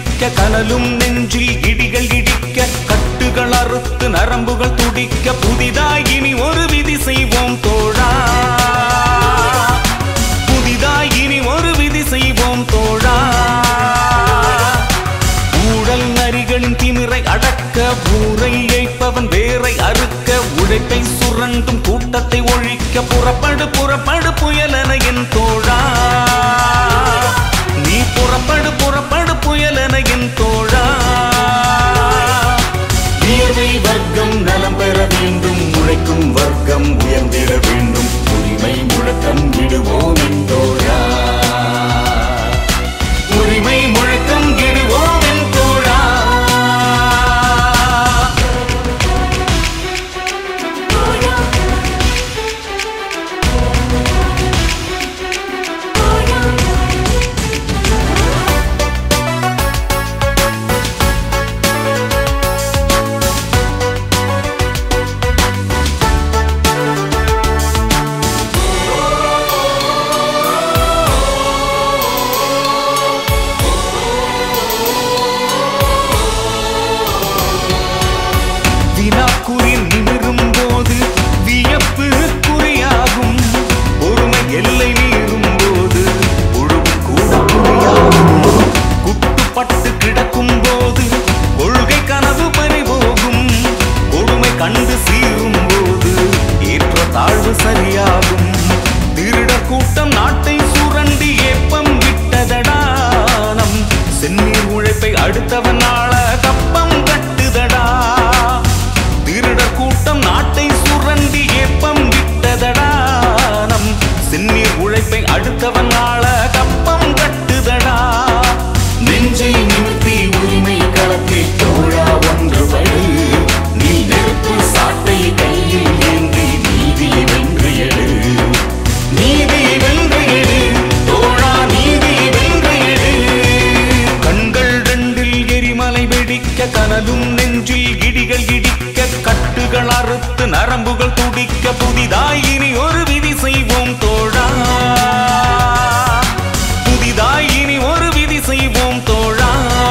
வெடிக்க கனலும் நெஞ்சில் இடிகள் இடிக்க கட்டுகள் அறுத்து நரம்புகள் துடிக்க புதிதாய் இனி ஒரு விதி செய்வோம் தோழா புதிதாய் இனி ஒரு விதி செய்வோம் தோழா ஊழல் நரிகளின் திமிரை அடக்க ஊரை ஏய்ப்பவன் வேரை அறுக்க உழைப்பை சுரண்டும் கூட்டத்தை ஒழிக்க புறப்படு புறப்படு புயலென என் தோழா நீ புறப்படு புறப்படு புயலென என் தோழா வியர்வை வர்க்கம் நலம் பெற வேண்டும் உழைக்கும் வர்க்கம் உயர்ந்திட வேண்டும் உரிமை முழக்கம் விடுவோம் என்றோழா உரிமை முழக்கம் இடுவோம் என் தோழா வினாக்குறி நிமிரும் போது வியப்பு குறியாகும் பொறுமை எல்லை மீறும் போது ஒழுங்கு கூட குறியாகும் குட்டுப்பட்டு கிடக்கும் போது கொள்கை கனவு பறிபோகும் கொடுமை கண்டு சீரும் போது ஏற்ற தாழ்வு சரியாகும் திருடர் கூட்டம் நாட்டை சுரண்டி ஏப்பம் விட்டதடா நம் செந்நீர் உழைப்பை அடுத்தவன் ஆள கப்பம் கட்டுதடா திருடர் கூட்டம் நாட்டை சுரண்டி ஏப்பம் விட்டதடா நம் செந்நீர் உழைப்பை அடுத்தவன் ஆள கப்பம் கட்டுதடா நெஞ்சை நிமிர்த்தி உரிமை களத்தில் தோழா ஒன்றுபடு நீ நெருப்பு சாட்டை கையில் ஏந்தி நீதியை வென்று எடு நீதியை வென்று எடு தோழா நீதியை வென்று எடு கண்கள் ரெண்டில் எரிமலை வெடிக்க கனலும் நெஞ்சில் இடிகள் இடிக்க கட்டுகள் அறுத்து நரம்புகள் துடிக்க புதிதாய் இனி ஒரு விதி செய்வோம் தோழா புதிதாய் இனி ஒரு விதி செய்வோம் தோழா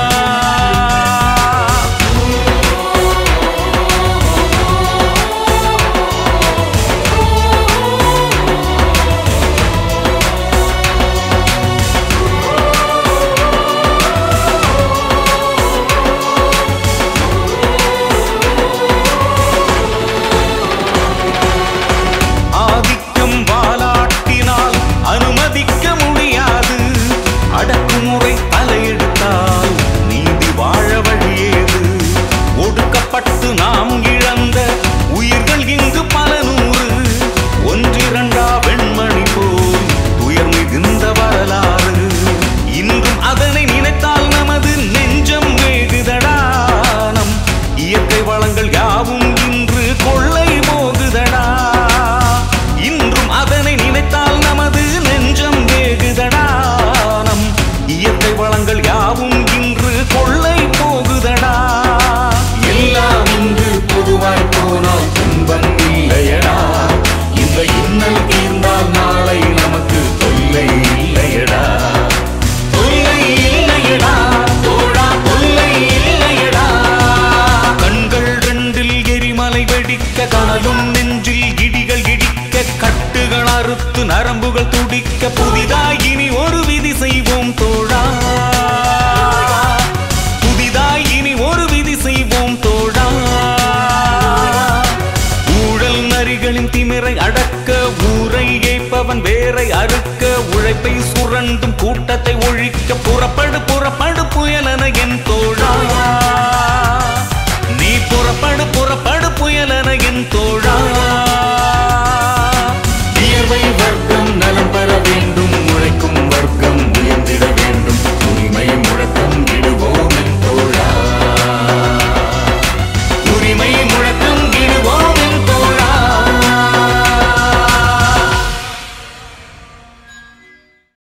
ஆதிக்கம் வாலாட்டினால் அனுமதிக்க முடியாது அடக்குமுறை தலையெடுத்தால் நீதி வாழ வழியேது ஒடுக்கப்பட்டு நாம் இழந்த உயிர்கள் இங்கு பல நூறு ஒன்றிரண்டா வெண்மணி போல் துயர் மிகுந்த வரலாறு இன்றும் அதனை நினைத்தால் நமது நெஞ்சம் வேகுதடா நம் இயற்கை வளங்கள் யாவும் இன்று கொள்ளை போகுதடா இன்றும் அதனை நினைத்தால் நமது நெஞ்சம் வேகுதடா நம் இயற்கை வளங்கள் யாவும் இன்று கொள்ளை போகுதடா எல்லாம் இன்று பொதுவாய் போனால் துன்பம் இல்லையடா இந்த இன்னல் தீர்ந்தால் நாளை நமக்கு தொல்லை இல்லையடா தொல்லை இல்லையடா தோழா தொல்லை இல்லையடா கண்கள் ரெண்டில் எரிமலை வெடிக்க கனலும் நெஞ்சில் இடிகள் இடிக்க கட்டுகள் அறுத்து நரம்புகள் துடிக்க புதிதாய் இனி ஒரு விதி செய்வோம் தோழா புதிதாய் இனி ஒரு விதி செய்வோம் தோழா ஊழல் நரிகளின் திமிரை அடக்க ஊரை ஏய்ப்பவன் வேரை அறுக்க உழைப்பை சுரண்டும் கூட்டத்தை ஒழிக்க புறப்படு புறப்படு